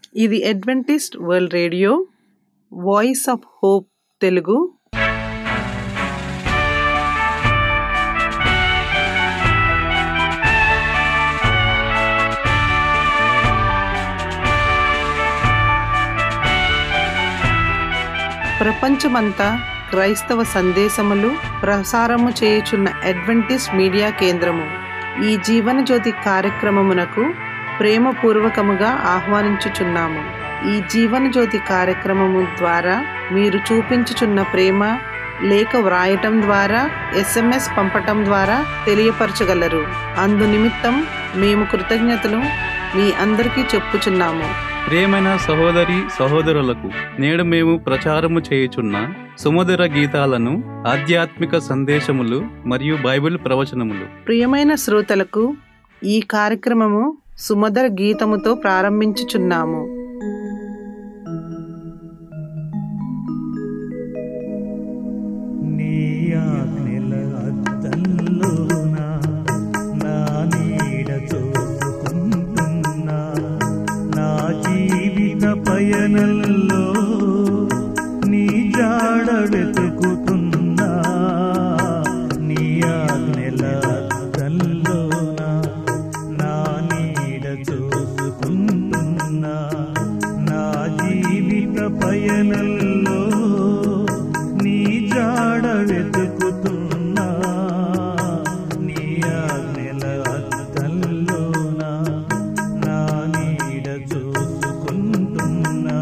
ఇది Adventist World Radio Voice of Hope Telugu ప్రపంచమంతా క్రైస్తవ సందేశములు ప్రసారము చేయుచున్న అడ్వెంటిస్ట్ మీడియా కేంద్రము ఈ జీవన జ్యోతి కార్యక్రమమునకు ప్రేమపూర్వకముగా ఆహ్వానించుచున్నాము ఈ జీవన జ్యోతి కార్యక్రమము ద్వారా మీరు చూపించుచున్న ప్రేమ లేఖ వ్రాయటం ద్వారా ఎస్ఎంఎస్ పంపటం ద్వారా తెలియపరచగలరు అందు నిమిత్తం మేము కృతజ్ఞతలు మీ అందరికీ చెప్పుచున్నాము ప్రియమైన సహోదరి సహోదరులకు నేడు మేము ప్రచారము చేయుచున్న సుమధుర గీతాలను ఆధ్యాత్మిక సందేశములు మరియు బైబిల్ ప్రవచనములు ప్రియమైన శ్రోతలకు ఈ కార్యక్రమము సుమధుర గీతముతో ప్రారంభించుచున్నాము నీ ఆజ్ఞల అద్దంలోన నా నీడ చూసుకుంటున్నా నా జీవిత పయనంలో నీ జాడ వెతుకుతున్నా నీ ఆజ్ఞల అద్దంలోన నా నీడ చూసుకుంటున్నా నా జీవిత పయనంలో నీ జాడ వెతుకుతున్నా నీ ఆజ్ఞల అద్దంలోన నా నీడ చూసుకుంటున్నా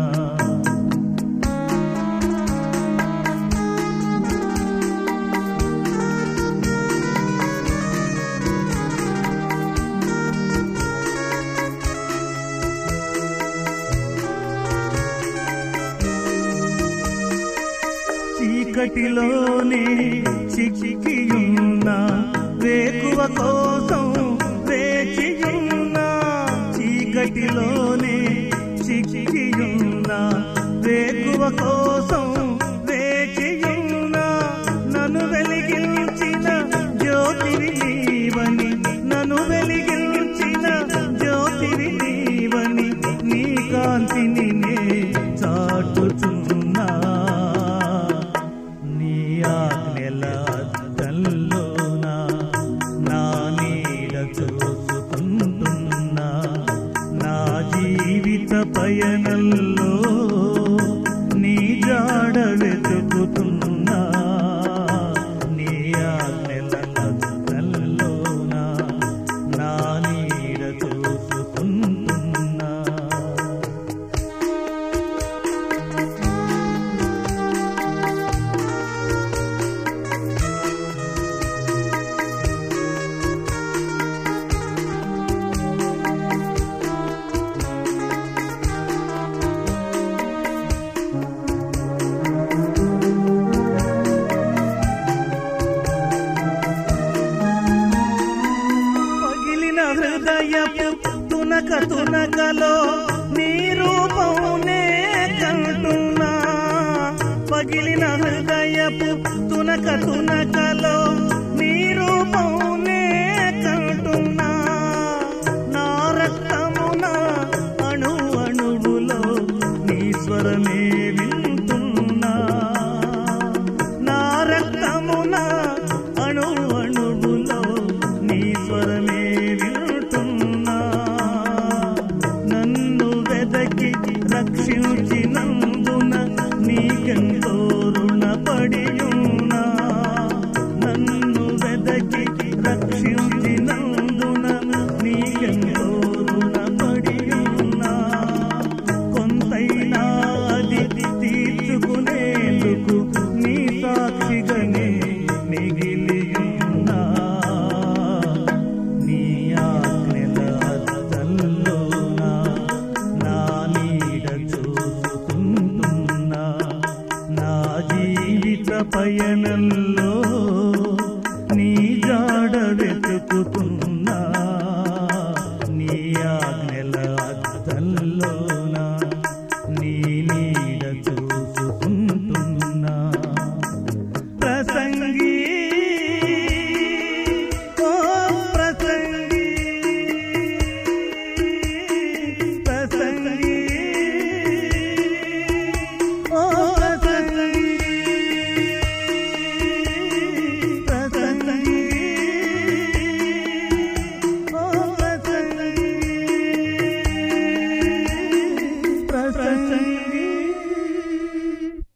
చీకటిలోనే చిక్కియున్నా వేకువ కోసం వేచియున్నా చీకటిలోనే చిక్కియున్నా వేకువ కోసం వేచియున్నా నన్ను వెలిగించిన జ్యోతివి నీవని నన్ను వెలిగించిన జ్యోతివి నీవని నీ కాంతిని నే చాటుచున్నా నీ ఆజ్ఞల అద్దంలోన నా నీడ చూసుకుంటున్నా నా జీవిత పయనంలో నీ జాడ వెతుకుతున్నా నీ ఆజ్ఞల అద్దంలోన నా నీడ చూసుకుంటున్నా పగిలిన హృదయపు తునక తునకలో నీ రూపమునే కంటున్నా పగిలిన హృదయపు తునక తునకలో నీ రూపమునే కంటున్నా నా రక్తమున అణు అణువులో నీ స్వరమే వింటున్నా నా రక్తమున అణు అణువులో నీ స్వరమే వింటున్నా నన్ను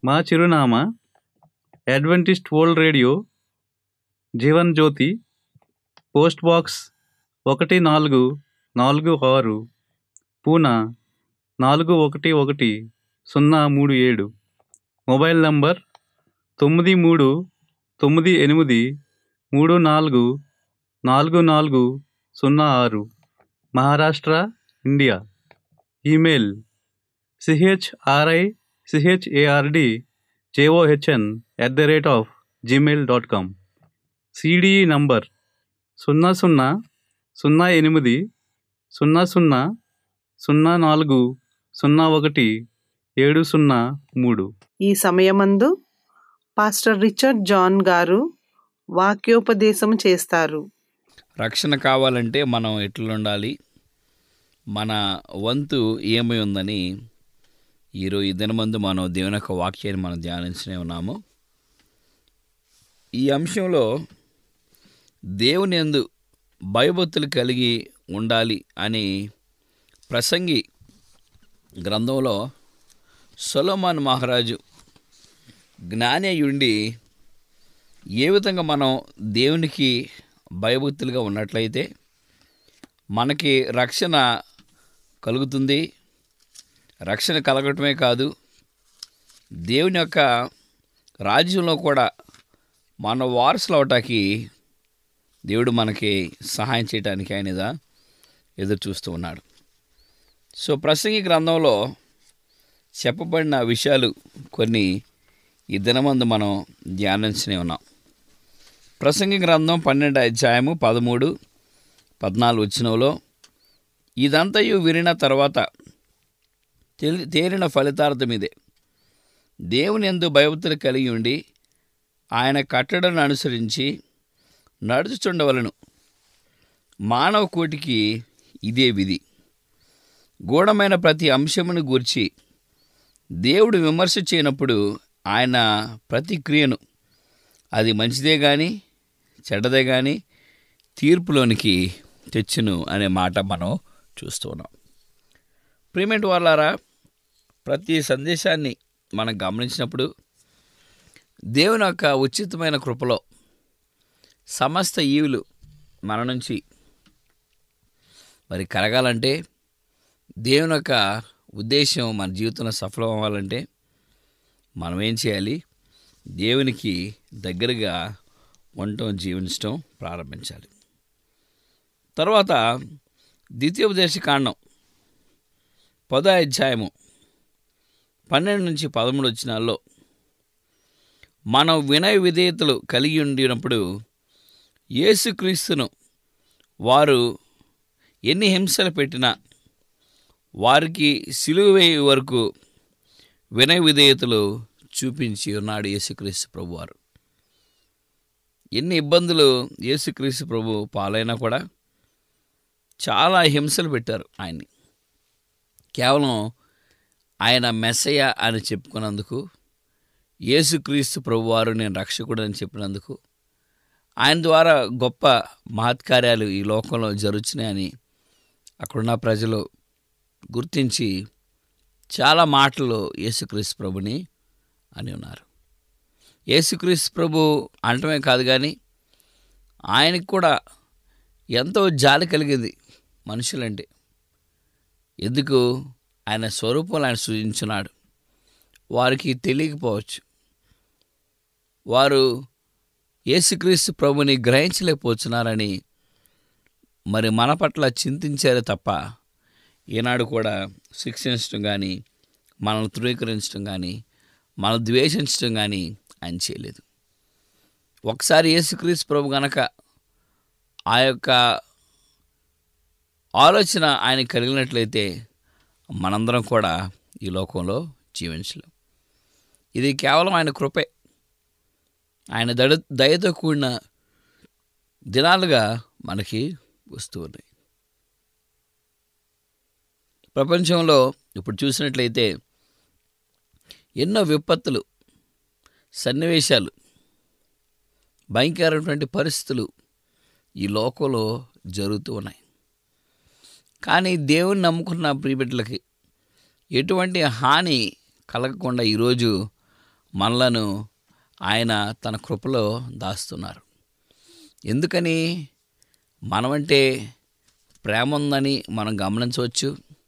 మా చిరునామా Adventist World Radio Jeevan Jyothi post box ఒకటి నాలుగు నాలుగు ఆరు పూనా నాలుగు ఒకటి ఒకటి సున్నా మూడు ఏడు మొబైల్ నంబర్ తొమ్మిది మూడు తొమ్మిది ఎనిమిది మూడు నాలుగు నాలుగు నాలుగు సున్నా ఆరు Maharashtra India email CHRI CHARD JOHN at the rate of Gmail dot com CDE number సున్నా సున్నా సున్నా ఎనిమిది సున్నా సున్నా సున్నా నాలుగు సున్నా ఒకటి ఏడు సున్నా మూడు ఈ సమయమందు పాస్టర్ రిచర్డ్ జాన్ గారు వాక్యోపదేశం చేస్తారు రక్షణ కావాలంటే మనం ఎట్లుండాలి మన వంతు ఏమై ఉందని ఈరోజు ఈ దినమందు మనం దేవుని యొక్క వాక్యాన్ని మనం ధ్యానించనే ఉన్నాము ఈ అంశంలో దేవుని యందు భయభక్తులు కలిగి ఉండాలి అని ప్రసంగి గ్రంథంలో సొలోమాన్ మహారాజు జ్ఞానేయుండి ఏ విధంగా మనం దేవునికి భయభక్తులుగా ఉన్నట్లయితే మనకి రక్షణ కలుగుతుంది రక్షణ కలగటమే కాదు దేవుని యొక్క రాజ్యంలో కూడా మన వారసులు అవటానికి దేవుడు మనకి సహాయం చేయడానికి ఆయనదా ఎదురు చూస్తూ ఉన్నాడు సో ప్రసంగి గ్రంథంలో చెప్పబడిన విషయాలు కొన్ని ఈ దినమందు మనం ధ్యానించనే ఉన్నాం ప్రసంగి గ్రంథం పన్నెండు అధ్యాయము పదమూడు పద్నాలుగు వచ్చినలో ఇదంతయు విరిన తర్వాత తెలి తేలిన ఫలితార్థం ఇదే దేవుని ఎందు భయభక్తులు కలిగి ఉండి ఆయన కట్టడను అనుసరించి నడుచుచుండవలను మానవ కోటికి ఇదే విధి గూఢమైన ప్రతి అంశమును గూర్చి దేవుడు విమర్శ చేయనప్పుడు ఆయన ప్రతిక్రియను అది మంచిదే కానీ చెడ్డదే కానీ తీర్పులోనికి తెచ్చును అనే మాట మనం చూస్తూ ఉన్నాం ప్రీమెంట్ వాళ్ళారా ప్రతి సందేశాన్ని మనం గమనించినప్పుడు దేవుని యొక్క ఉచితమైన కృపలో సమస్త ఈవులు మన నుంచి మరి కలగాలంటే దేవుని యొక్క ఉద్దేశం మన జీవితంలో సఫలం అవ్వాలంటే మనం ఏం చేయాలి దేవునికి దగ్గరగా ఉండటం జీవించటం ప్రారంభించాలి తర్వాత ద్వితీయోపదేశ కాండం పదో అధ్యాయము పన్నెండు నుంచి పదమూడు వచ్చినాల్లో మనం వినయ విధేయతలు కలిగి ఉండినప్పుడు యేసుక్రీస్తును వారు ఎన్ని హింసలు పెట్టినా వారికి సిలువ వేయ వరకు వినయ విధేయతలు చూపించి ఉన్నాడు యేసుక్రీస్తు ప్రభువారు ఎన్ని ఇబ్బందులు యేసుక్రీస్తు ప్రభు పాలైనా కూడా చాలా హింసలు పెట్టారు ఆయన్ని కేవలం ఆయన మెస్సయ్య అని చెప్పుకున్నందుకు యేసుక్రీస్తు ప్రభువారు నేను రక్షకుడు అని చెప్పినందుకు ఆయన ద్వారా గొప్ప మహత్కార్యాలు ఈ లోకంలో జరుగుతున్నాయని అక్కడున్న ప్రజలు గుర్తించి చాలా మాటలు యేసుక్రీస్తు ప్రభుని అని ఉన్నారు యేసుక్రీస్తు ప్రభు అనటమే కాదు కానీ ఆయనకు కూడా ఎంతో జాలి కలిగింది మనుషులంటే ఎందుకు ఆయన స్వరూపంలో ఆయన సృజించున్నాడు వారికి తెలియకపోవచ్చు వారు యేసుక్రీస్తు ప్రభుని గ్రహించలేకపోతున్నారని మరి మన పట్ల చింతించారే తప్ప ఈనాడు కూడా శిక్షించడం కానీ మనల్ని ధృవీకరించడం కానీ మనం ద్వేషించడం కానీ ఆయన చేయలేదు ఒకసారి యేసుక్రీస్తు ప్రభు గనక ఆ యొక్క ఆలోచన ఆయన కలిగినట్లయితే మనందరం కూడా ఈ లోకంలో జీవించలేం ఇది కేవలం ఆయన కృపే ఆయన దడ దయతో కూడిన దినాలుగా మనకి వస్తూ ఉన్నాయి ప్రపంచంలో ఇప్పుడు చూసినట్లయితే ఎన్నో విపత్తులు సన్నివేశాలు భయంకరమైనటువంటి పరిస్థితులు ఈ లోకంలో జరుగుతూ ఉన్నాయి కానీ దేవుని నమ్ముకున్న ప్రియబిడ్డలకి ఎటువంటి హాని కలగకుండా ఈరోజు మనలను ఆయన తన కృపలో దాస్తున్నారు ఎందుకని మనమంటే ప్రేమ ఉందని మనం గమనించవచ్చు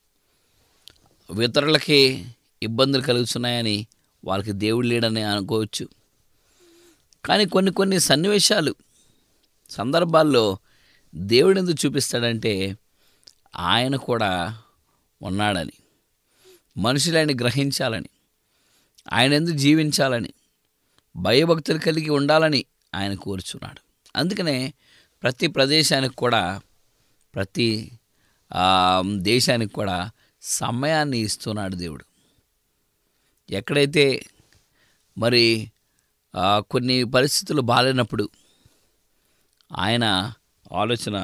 ఇతరులకి ఇబ్బందులు కలుగుతున్నాయని వాళ్ళకి దేవుడు లేడని అనుకోవచ్చు కానీ కొన్ని కొన్ని సన్నివేశాలు సందర్భాల్లో దేవుడు ఎందుకు చూపిస్తాడంటే ఆయన కూడా ఉన్నాడని మనుషులని గ్రహించాలని ఆయన ఎందుకు జీవించాలని భయభక్తులు కలిగి ఉండాలని ఆయన కోరుచున్నాడు అందుకనే ప్రతి ప్రదేశానికి కూడా ప్రతి ఆ, దేశానికి కూడా సమయాన్ని ఇస్తున్నాడు దేవుడు ఎక్కడైతే మరి ఆ, కొన్ని పరిస్థితులు బాగాలేనప్పుడు ఆయన ఆలోచన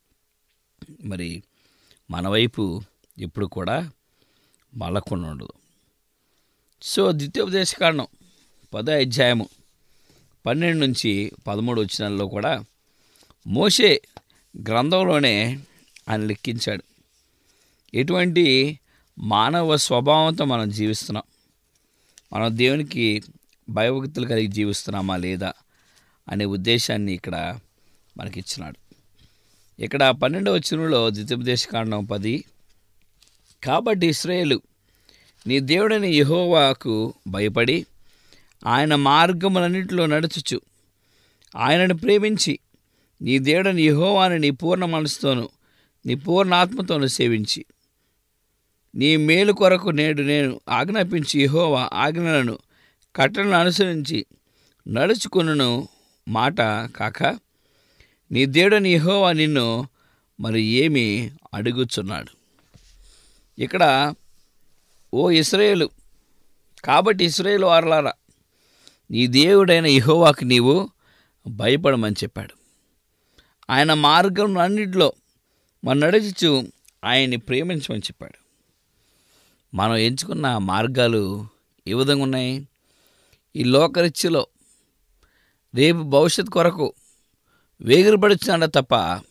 మరి మన వైపు ఎప్పుడు కూడా మళ్ళకుండా ఉండదు సో ద్వితీయోపదేశ కారణం పదో అధ్యాయము పన్నెండు నుంచి పదమూడు వచ్చినాల్లో కూడా మోషే గ్రంథంలోనే ఆయన లెక్కించాడు ఎటువంటి మానవ స్వభావంతో మనం జీవిస్తున్నాం మనం దేవునికి భయభక్తులు కలిగి జీవిస్తున్నామా లేదా అనే ఉద్దేశాన్ని ఇక్కడ మనకిచ్చినాడు ఇక్కడ పన్నెండవ వచనంలో ద్వితీయోపదేశ కాండం పది కాబట్టి ఇస్రాయేలు నీ దేవుడైన యెహోవాకు భయపడి ఆయన మార్గములన్నింటిలో నడుచుచు ఆయనను ప్రేమించి నీ దేవుడని యెహోవాని నీ పూర్ణ మనసుతోను నీ పూర్ణ ఆత్మతోను సేవించి నీ మేలు కొరకు నేడు నేను ఆజ్ఞాపించి యెహోవా ఆజ్ఞలను కట్టలను అనుసరించి నడుచుకును మాట కాక నీ దేవుడని యెహోవా నిన్ను మరి ఏమి అడుగుచున్నాడు ఇక్కడ ఓ ఇస్రాయేలు కాబట్టి ఇస్రాయేలు వారలారా నీ దేవుడైన యెహోవాకి నీవు భయపడమని చెప్పాడు ఆయన మార్గం అన్నింటిలో మన నడుచుచు ఆయన్ని ప్రేమించమని చెప్పాడు మనం ఎంచుకున్న మార్గాలు ఏ విధంగా ఉన్నాయి ఈ లోకరిత్యలో రేపు భవిష్యత్ కొరకు వేగిరపడుచున్నాడు తప్ప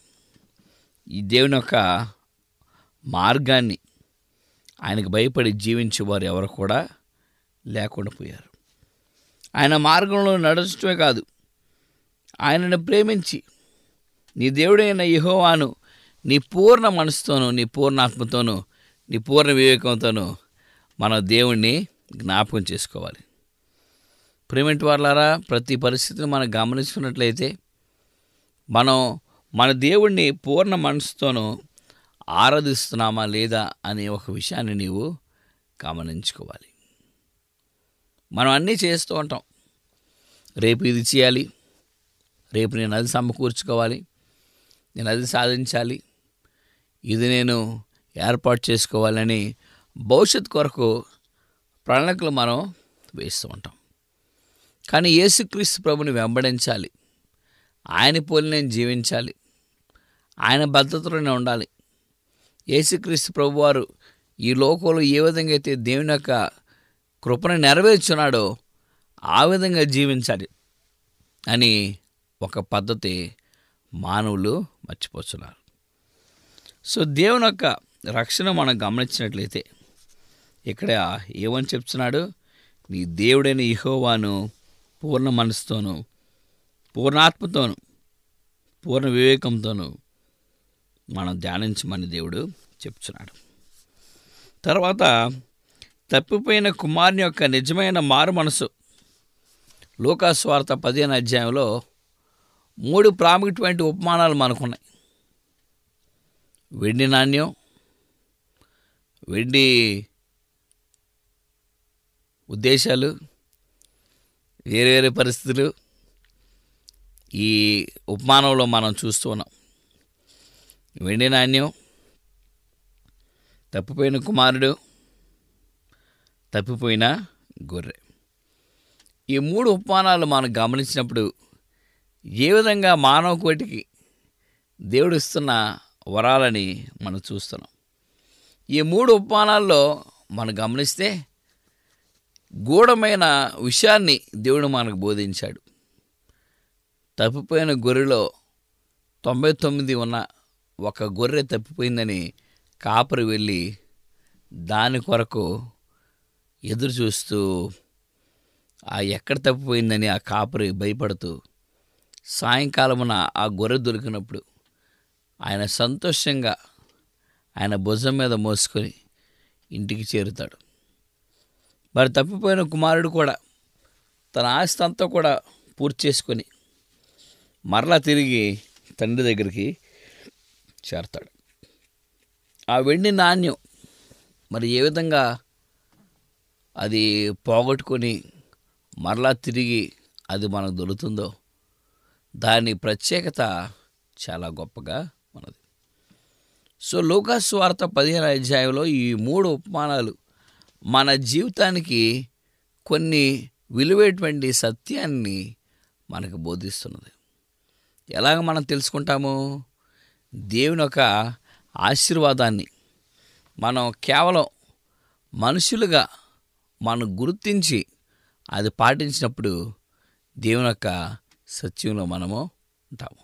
ఈ దేవుని యొక్క మార్గాన్ని ఆయనకు భయపడి జీవించేవారు ఎవరు కూడా లేకుండా పోయారు ఆయన మార్గంలో నడచడమే కాదు ఆయనను ప్రేమించి నీ దేవుడైన యెహోవాను నీ పూర్ణ మనసుతోనూ నీ పూర్ణాత్మతోనూ నీ పూర్ణ వివేకంతోనూ మన దేవుణ్ణి జ్ఞాపకం చేసుకోవాలి ప్రేమింటి వాళ్ళారా ప్రతి పరిస్థితిని మనం గమనించుకున్నట్లయితే మనం మన దేవుణ్ణి పూర్ణ మనసుతోనూ ఆరాధిస్తున్నామా లేదా అనే ఒక విషయాన్ని నీవు గమనించుకోవాలి మనం అన్నీ చేస్తూ ఉంటాం రేపు ఇది చేయాలి రేపు నేను అది సమకూర్చుకోవాలి నేను అది సాధించాలి ఇది నేను ఏర్పాటు చేసుకోవాలని భవిష్యత్ కొరకు ప్రణాళికలు మనం వేస్తూ ఉంటాం కానీ యేసుక్రీస్తు ప్రభుని వెంబడించాలి ఆయన పోలి నేను జీవించాలి ఆయన భద్రతలోనే ఉండాలి యేసుక్రీస్తు ప్రభువారు ఈ లోకంలో ఏ విధంగా అయితే దేవుని యొక్క కృపను నెరవేర్చున్నాడో ఆ విధంగా జీవించాలి అని ఒక పద్ధతి మానవులు మర్చిపోతున్నారు సో దేవుని యొక్క రక్షణ మనం గమనించినట్లయితే ఇక్కడ ఏమని చెప్తున్నాడు నీ దేవుడైన ఇహోవాను పూర్ణ మనసుతోనూ పూర్ణాత్మతోనూ పూర్ణ వివేకంతోనూ మనం ధ్యానించమని దేవుడు చెప్తున్నాడు తర్వాత తప్పిపోయిన కుమారుని యొక్క నిజమైన మారు మనసు లోకాస్వార్త పదిహేను అధ్యాయంలో మూడు ప్రాముఖ్యమైన ఉపమానాలు మనకున్నాయి వెండి నాణ్యం వెండి ఉద్దేశాలు వేరే వేరే పరిస్థితులు ఈ ఉపమానంలో మనం చూస్తూ ఉన్నాం వెండి నాణ్యం తప్పిపోయిన కుమారుడు తప్పిపోయిన గొర్రె ఈ మూడు ఉపమానాలు మనం గమనించినప్పుడు ఏ విధంగా మానవ కోటికి దేవుడు ఇస్తున్న వరాలని మనం చూస్తున్నాం ఈ మూడు ఉపమానాల్లో మనం గమనిస్తే గూఢమైన విషయాన్ని దేవుడు మనకు బోధించాడు తప్పిపోయిన గొర్రెలో తొంభై తొమ్మిది ఉన్న ఒక గొర్రె తప్పిపోయిందని కాపరి వెళ్ళి దాని కొరకు ఎదురు చూస్తూ ఆ ఎక్కడ తప్పిపోయిందని ఆ కాపరి భయపడుతూ సాయంకాలమున ఆ గొర్రె దొరికినప్పుడు ఆయన సంతోషంగా ఆయన భుజం మీద మోసుకొని ఇంటికి చేరుతాడు మరి తప్పిపోయిన కుమారుడు కూడా తన ఆస్తి అంతా కూడా పూర్తి చేసుకొని మరలా తిరిగి తండ్రి దగ్గరికి చేరతాడు ఆ వెండి నాణ్యం మరి ఏ విధంగా అది పోగొట్టుకొని మరలా తిరిగి అది మనకు దొరుకుతుందో దాని ప్రత్యేకత చాలా గొప్పగా ఉన్నది సో లోకాస్ వార్త పదిహేను అధ్యాయంలో ఈ మూడు ఉపమానాలు మన జీవితానికి కొన్ని విలువైనటువంటి సత్యాన్ని మనకు బోధిస్తున్నది ఎలాగ మనం తెలుసుకుంటాము దేవుని యొక్క ఆశీర్వాదాన్ని మనం కేవలం మనుషులుగా మనం గుర్తించి అది పాటించినప్పుడు దేవుని యొక్క సత్యంలో మనము ఉంటాము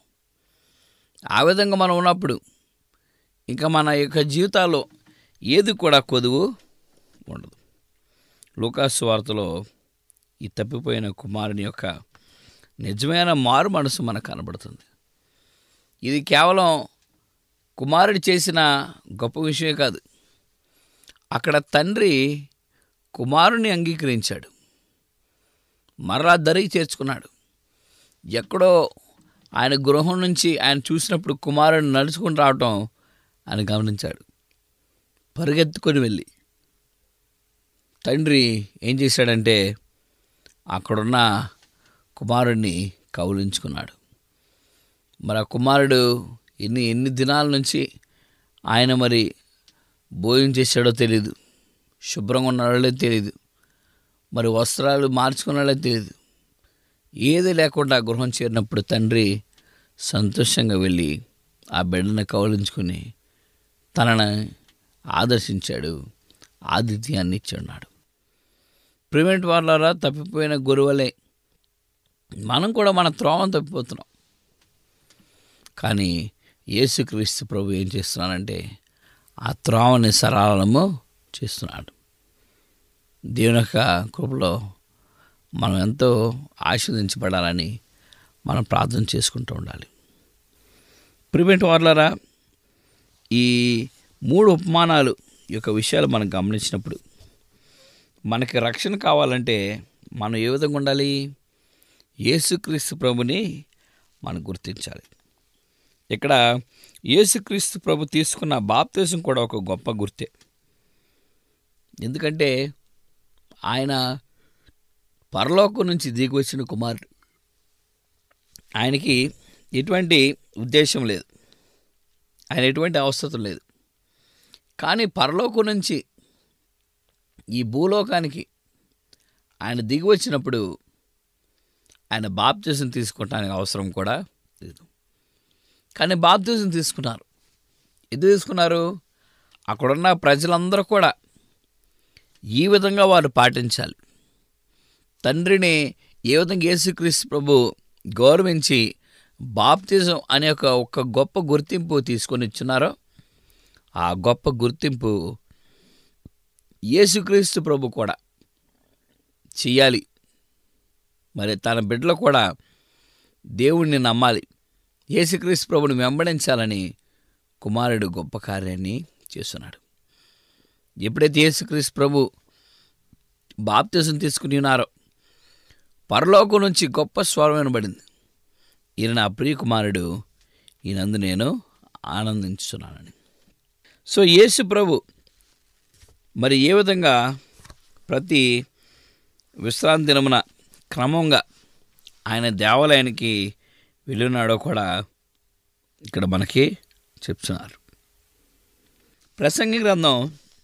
ఆ విధంగా మనం ఉన్నప్పుడు ఇంకా మన యొక్క జీవితాల్లో ఏది కూడా కొదువు ఉండదు లూకాసు వార్తలో ఈ తప్పిపోయిన కుమారుని యొక్క నిజమైన మారు మనసు మనకు కనబడుతుంది ఇది కేవలం కుమారుడు చేసిన గొప్ప విషయమే కాదు అక్కడ తండ్రి కుమారుని అంగీకరించాడు మరలా దరికి చేర్చుకున్నాడు ఎక్కడో ఆయన గృహం నుంచి ఆయన చూసినప్పుడు కుమారుడు నడుచుకుని రావటం ఆయన గమనించాడు పరిగెత్తుకొని వెళ్ళి తండ్రి ఏం చేశాడంటే అక్కడున్న కుమారుడిని కౌలించుకున్నాడు మరి ఆ కుమారుడు ఎన్ని ఎన్ని దినాల నుంచి ఆయన మరి భోజనం చేశాడో తెలియదు శుభ్రంగా ఉన్నాడో తెలియదు మరి వస్త్రాలు మార్చుకున్నాడో తెలియదు ఏది లేకుండా గృహం చేరినప్పుడు తండ్రి సంతోషంగా వెళ్ళి ఆ బిడ్డను కౌలించుకుని తనను ఆదర్శించాడు ఆతిథ్యాన్ని ఇచ్చున్నాడు ప్రివెంట్ వాళ్ళరా తప్పిపోయిన గురువలే మనం కూడా మన త్రోవను తప్పిపోతున్నాం కానీ యేసుక్రీస్తు ప్రభు ఏం చేస్తున్నాడంటే ఆ త్రోవని సరళము చేస్తున్నాడు దేవుని యొక్క కృపలో మనం ఎంతో ఆస్వాదించబడాలని మనం ప్రార్థన చేసుకుంటూ ఉండాలి ప్రివెంట్ వార్లరా ఈ మూడు ఉపమానాలు యొక్క విషయాలు మనం గమనించినప్పుడు మనకి రక్షణ కావాలంటే మనం ఏ విధంగా ఉండాలి యేసుక్రీస్తు ప్రభుని మనం గుర్తించాలి ఇక్కడ యేసుక్రీస్తు ప్రభు తీసుకున్న బాప్తీసం కూడా ఒక గొప్ప గుర్తే ఎందుకంటే ఆయన పరలోకం నుంచి దిగి వచ్చిన కుమారుడు ఆయనకి ఎటువంటి ఉద్దేశం లేదు ఆయన ఎటువంటి అవసరం లేదు కానీ పరలోకం నుంచి ఈ భూలోకానికి ఆయన దిగి వచ్చినప్పుడు ఆయన బాప్తీసం తీసుకోవటానికి అవసరం కూడా లేదు కానీ బాప్తీసం తీసుకున్నారు ఎందుకు తీసుకున్నారు అక్కడున్న ప్రజలందరూ కూడా ఈ విధంగా వారు పాటించాలి తండ్రిని ఏ విధంగా యేసుక్రీస్తు ప్రభు గౌరవించి బాప్తిజం అనే ఒక ఒక గొప్ప గుర్తింపు తీసుకొని ఇచ్చున్నారో ఆ గొప్ప గుర్తింపు యేసుక్రీస్తు ప్రభు కూడా చెయ్యాలి మరి తన బిడ్డలు కూడా దేవుణ్ణి నమ్మాలి యేసుక్రీస్తు ప్రభుని వెంబడించాలని కుమారుడు గొప్ప కార్యాన్ని చేస్తున్నాడు ఎప్పుడైతే యేసుక్రీస్తు ప్రభు బాప్తిజం తీసుకుని ఉన్నారో పరలోకం నుంచి గొప్ప స్వరం వినబడింది ఈయన నా ప్రియ కుమారుడు ఈయనందు నేను ఆనందించుతున్నానని సో యేసు ప్రభు మరి ఏ విధంగా ప్రతి విశ్రాంతి దినమున క్రమంగా ఆయన దేవాలయానికి వెళ్ళినాడో కూడా ఇక్కడ మనకి చెప్తున్నారు ప్రసంగి గ్రంథం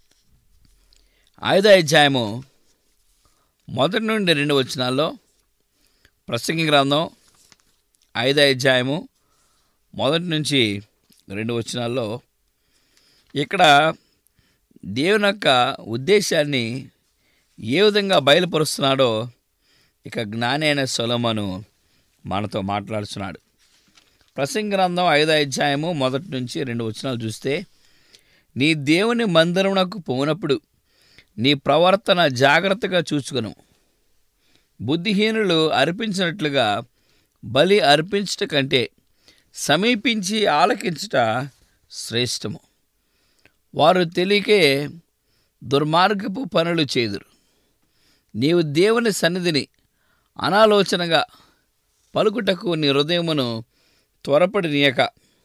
ఐదో అధ్యాయము మొదటి నుండి రెండు వచనాల్లో ప్రసంగి గ్రంథం ఐదో అధ్యాయము మొదటి నుంచి రెండు వచనాల్లో ఇక్కడ దేవుని యొక్క ఉద్దేశాన్ని ఏ విధంగా బయలుపరుస్తున్నాడో ఇక జ్ఞాని అయిన సొలమను మనతో మాట్లాడుతున్నాడు ప్రసంగ గ్రంథం ఐదో అధ్యాయము మొదటి నుంచి రెండు వచనాలు చూస్తే నీ దేవుని మందిరమునకు పోనప్పుడు నీ ప్రవర్తన జాగ్రత్తగా చూచుకును బుద్ధిహీనులు అర్పించినట్లుగా బలి అర్పించుట కంటే సమీపించి ఆలకించుట శ్రేష్టము వారు తెలియకే దుర్మార్గపు పనులు చేదురు నీవు దేవుని సన్నిధిని అనాలోచనగా పలుకుటకు నీ హృదయమును త్వరపడి నీయక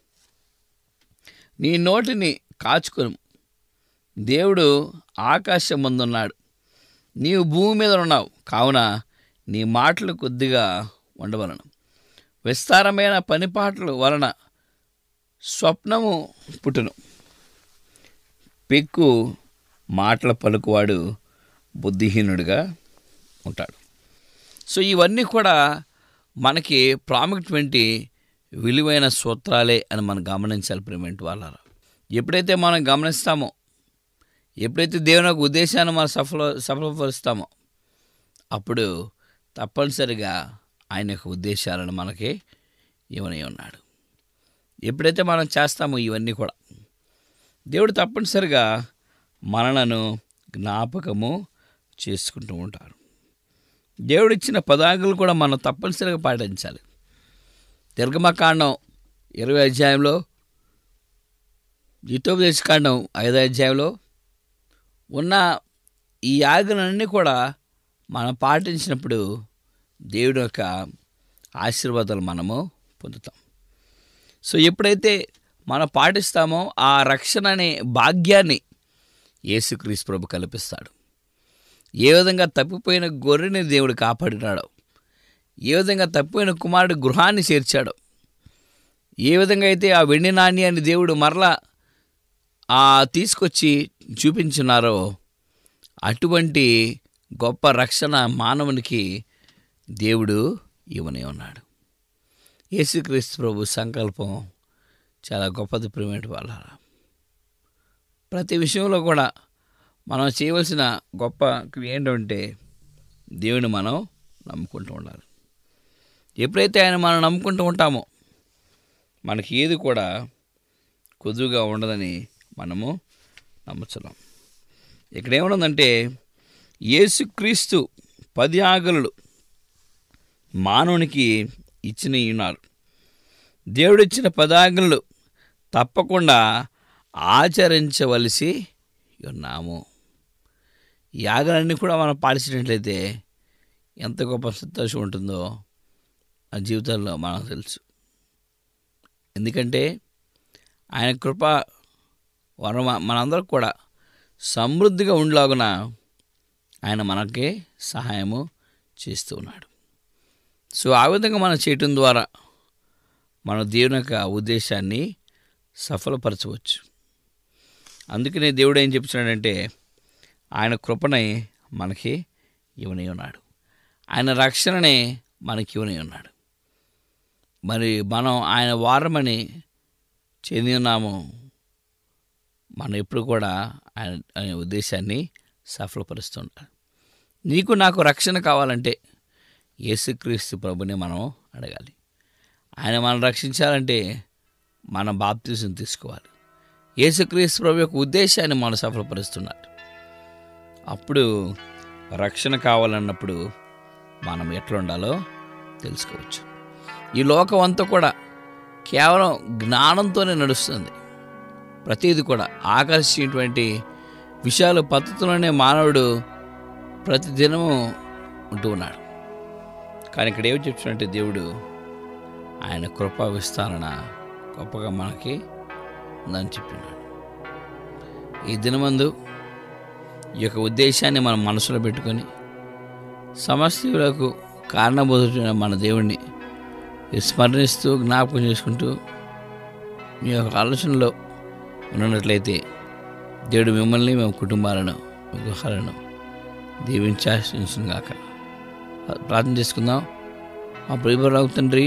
నీ నోటిని కాచుకును దేవుడు ఆకాశం ముందున్నాడు నీవు భూమి మీద ఉన్నావు కావున నీ మాటలు కొద్దిగా ఉండవలను విస్తారమైన పనిపాట్ల వలన స్వప్నము పుట్టును పెక్కు మాటల పలుకువాడు బుద్ధిహీనుడిగా ఉంటాడు సో ఇవన్నీ కూడా మనకి ప్రాముఖ్యమైన విలువైన సూత్రాలే అని మనం గమనించాలి ప్రేమెంట్ వాళ్ళ ఎప్పుడైతే మనం గమనిస్తామో ఎప్పుడైతే దేవుని యొక్క ఉద్దేశాన్ని మనం సఫల సఫలపరుస్తామో అప్పుడు తప్పనిసరిగా ఆయన యొక్క ఉద్దేశాలను మనకి ఇవని ఉన్నాడు ఎప్పుడైతే మనం చేస్తామో ఇవన్నీ కూడా దేవుడు తప్పనిసరిగా మనలను జ్ఞాపకము చేసుకుంటూ ఉంటారు దేవుడిచ్చిన పదాకులు కూడా మనం తప్పనిసరిగా పాటించాలి నిర్గమకాండం ఇరవై అధ్యాయంలో జితోపదేశకాండం ఐదో అధ్యాయంలో ఉన్న ఈ ఆజ్ఞలన్నీ కూడా మనం పాటించినప్పుడు దేవుడి యొక్క ఆశీర్వాదాలు మనము పొందుతాం సో ఎప్పుడైతే మనం పాటిస్తామో ఆ రక్షణ అనే భాగ్యాన్ని యేసుక్రీస్తు ప్రభు కల్పిస్తాడు ఏ విధంగా తప్పిపోయిన గొర్రెని దేవుడు కాపాడినాడో ఏ విధంగా తప్పిపోయిన కుమారుడు గృహాన్ని చేర్చాడో ఏ విధంగా అయితే ఆ వెండి నాణ్యాన్ని దేవుడు మరలా ఆ తీసుకొచ్చి చూపించున్నారో అటువంటి గొప్ప రక్షణ మానవునికి దేవుడు ఇవనే ఉన్నాడు యేసుక్రీస్తు ప్రభు సంకల్పం చాలా గొప్పది ప్రేమేటి వాళ్ళ ప్రతి విషయంలో కూడా మనం చేయవలసిన గొప్ప క్రియ ఏంటంటే దేవుని మనం నమ్ముకుంటూ ఉండాలి ఎప్పుడైతే ఆయన మనం నమ్ముకుంటూ ఉంటామో మనకి ఏది కూడా కొద్దుగా ఉండదని మనము నమ్ముతున్నాం ఇక్కడ ఏమన్నదంటే యేసుక్రీస్తు పది ఆగలు మానవునికి ఇచ్చిన ఉన్నారు దేవుడిచ్చిన పదాజ్ఞలు తప్పకుండా ఆచరించవలసి ఉన్నాము ఈ ఆగలన్నీ కూడా మనం పాటించినట్లయితే ఎంత గొప్ప సంతోషం ఉంటుందో ఆ జీవితంలో మనకు తెలుసు ఎందుకంటే ఆయన కృప వరం మనందరికి కూడా సమృద్ధిగా ఉండలాగున ఆయన మనకి సహాయము చేస్తూ ఉన్నాడు సో ఆ విధంగా మనం చేయటం ద్వారా మన దేవుని యొక్క ఉద్దేశాన్ని సఫలపరచవచ్చు అందుకనే దేవుడు ఏం చెప్తున్నాడంటే ఆయన కృపని మనకి ఇవని ఉన్నాడు ఆయన రక్షణనే మనకి ఇవని ఉన్నాడు మరి మనం ఆయన వారమని చెంది ఉన్నాము మనం ఎప్పుడు కూడా ఆయన ఆయన ఉద్దేశాన్ని సఫలపరుస్తుంటాం నీకు నాకు రక్షణ కావాలంటే యేసుక్రీస్తు ప్రభుని మనం అడగాలి ఆయన మనం రక్షించాలంటే మన బాప్తీసం తీసుకోవాలి యేసుక్రీస్తు ప్రభు యొక్క ఉద్దేశాన్ని మనం సఫలపరుస్తున్నారు అప్పుడు రక్షణ కావాలన్నప్పుడు మనం ఎట్లా ఉండాలో తెలుసుకోవచ్చు ఈ లోకం అంతా కూడా కేవలం జ్ఞానంతోనే నడుస్తుంది ప్రతిదీ కూడా ఆకర్షించేటువంటి విషయాలు పద్ధతుల్లోనే మానవుడు ప్రతి దినము ఉంటూ ఉన్నాడు కానీ ఇక్కడ ఏమి చెప్తున్నట్టే దేవుడు ఆయన కృపా విస్తరణ గొప్పగా మనకి ఉందని చెప్పినాడు ఈ దినమందు ఈ యొక్క ఉద్దేశాన్ని మనం మనసులో పెట్టుకొని సమస్యలకు కారణబోధుడైన మన దేవుణ్ణి స్మరణిస్తూ జ్ఞాపకం చేసుకుంటూ మీ యొక్క ఆలోచనలో ఉన్నట్లయితే దేవుడు మిమ్మల్ని మేము కుటుంబాలను మీ గృహాలను దీవించాల్సిన గాక ప్రార్థన చేసుకుందాం మా ప్రియరావు తండ్రి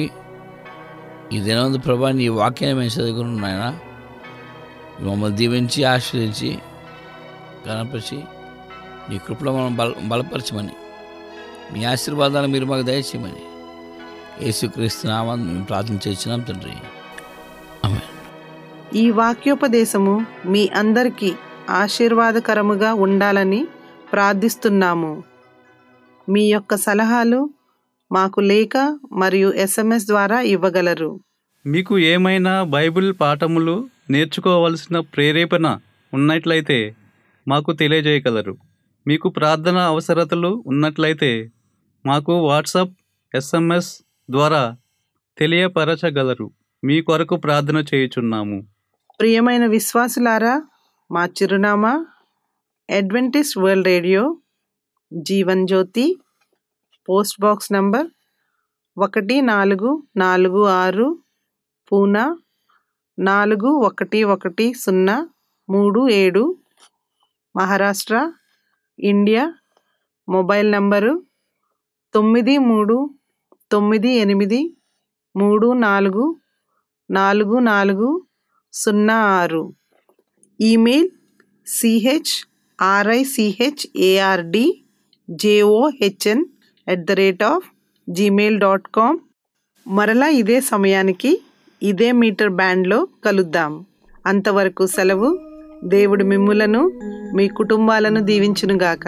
ఈ దినవంతు ప్రభా నీ వాక్యాన్ని మేము చదువుకున్నాం నాయన మమ్మల్ని దీవించి ఆశ్రయించి కనపరిచి నీ కృపలో మనం బల బలపరచమని మీ ఆశీర్వాదాలు మీరు మాకు దయచేయమని యేసుక్రీస్తు నామాన్ని మేము ప్రార్థన చేసినాం తండ్రి ఆమె ఈ వాక్యోపదేశము మీ అందరికీ ఆశీర్వాదకరముగా ఉండాలని ప్రార్థిస్తున్నాము మీ యొక్క సలహాలు మాకు లేఖ మరియు ఎస్ఎంఎస్ ద్వారా ఇవ్వగలరు మీకు ఏమైనా బైబిల్ పాఠములు నేర్చుకోవలసిన ప్రేరేపణ ఉన్నట్లయితే మాకు తెలియజేయగలరు మీకు ప్రార్థన అవసరతలు ఉన్నట్లయితే మాకు వాట్సాప్ ఎస్ఎంఎస్ ద్వారా తెలియపరచగలరు మీ కొరకు ప్రార్థన చేయుచున్నాము ప్రియమైన విశ్వాసులారా మా చిరునామా Adventist World Radio Jeevan Jyothi post box number ఒకటి నాలుగు నాలుగు ఆరు పూనా నాలుగు ఒకటి ఒకటి సున్నా మూడు ఏడు మహారాష్ట్ర ఇండియా మొబైల్ నంబరు తొమ్మిది మూడు తొమ్మిది ఎనిమిది మూడు నాలుగు నాలుగు నాలుగు సున్నా ఆరు email CH RICH ARD JOHN at the rate of Gmail dot com మరలా ఇదే సమయానికి ఇదే మీటర్ బ్యాండ్లో కలుద్దాం అంతవరకు సెలవు దేవుడు మిమ్ములను మీ కుటుంబాలను దీవించునుగాక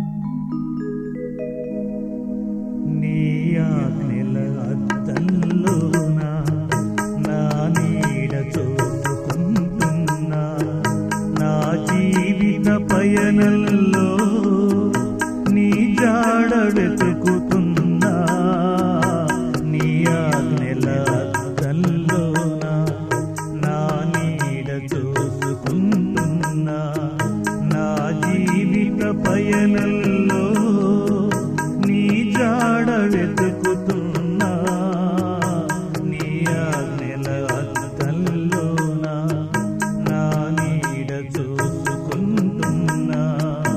నీ ఆజ్ఞల అద్దంలోన నా నీడ చూపుకుంటున్నా నా జీవిత పయనంలో నీ జాడ వెతుకుతున్నా నీ ఆజ్ఞల అద్దంలోన నా నీడ చూసుకుంటున్నా నా జీవిత పయనంలో నీ జాడ వెతుకుతున్నా నీ ఆజ్ఞల అద్దంలోన నా నీడ చూసుకుంటున్నా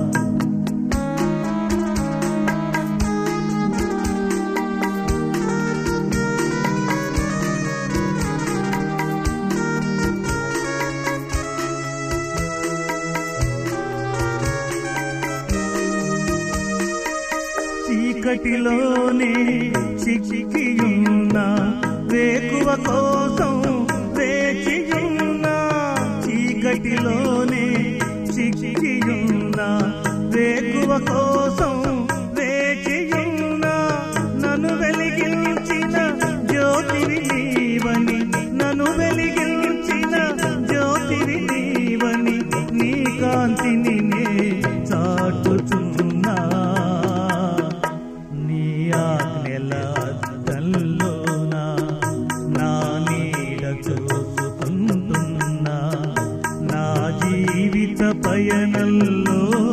చీకటిలోనే చిక్కియున్న వేకువ కోసం వేచియున్న చీకటిలోనే చిక్కియున్న వేకువ కోసం వేచియున్న నన్ను వెలిగించిన జ్యోతివి నీవని నన్ను వెలిగించిన జ్యోతివి నీవని నీ కాంతిని నే చాటుచున్నా నీ ఆజ్ఞల అద్దంలోన నా నీడ చూసుకుంటున్నా నా జీవిత పయనంలో